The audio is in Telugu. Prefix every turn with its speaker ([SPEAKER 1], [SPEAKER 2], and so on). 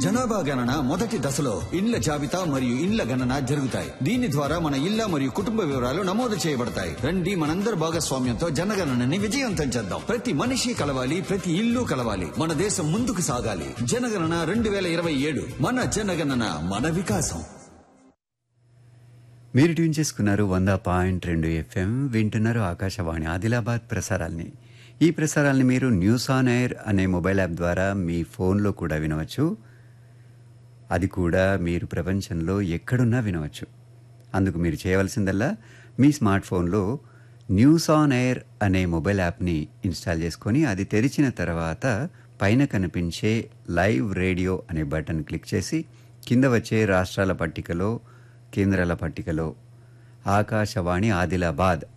[SPEAKER 1] జనాభా గణన మొదటి దశలో ఇండ్ల జాబితా మరియు ఇండ్ల గణన జరుగుతాయి దీని ద్వారా మన ఇళ్ల మరియు కుటుంబ వివరాలు నమోదు చేయబడతాయి రండి మనందరి భాగస్వామ్యంతో జనగణనని విజయవంతం చేద్దాం ప్రతి మనిషి కలవాలి ప్రతి ఇల్లు కలవాలి మన దేశం ముందుకు సాగాలి జనగణన రెండు వేల ఇరవై ఏడు మన జనగణన మన వికాసం
[SPEAKER 2] మీరు ట్యూన్ చేసుకున్నారు వంద పాయింట్ రెండు ఎఫ్ఎం వింటున్నారు ఆకాశవాణి ఆదిలాబాద్ ప్రసారాల్ని ఈ ప్రసారాల్ని మీరు న్యూస్ ఆన్ ఎయిర్ అనే మొబైల్ యాప్ ద్వారా మీ ఫోన్లో కూడా వినవచ్చు అది కూడా మీరు ప్రపంచంలో ఎక్కడున్నా వినవచ్చు అందుకు మీరు చేయవలసిందల్లా మీ స్మార్ట్ ఫోన్లో న్యూస్ ఆన్ ఎయిర్ అనే మొబైల్ యాప్ని ఇన్స్టాల్ చేసుకొని అది తెరిచిన తర్వాత పైన కనిపించే లైవ్ రేడియో అనే బటన్ క్లిక్ చేసి కింద వచ్చే రాష్ట్రాల పట్టికలో కేంద్రాల పట్టికలో ఆకాశవాణి ఆదిలాబాద్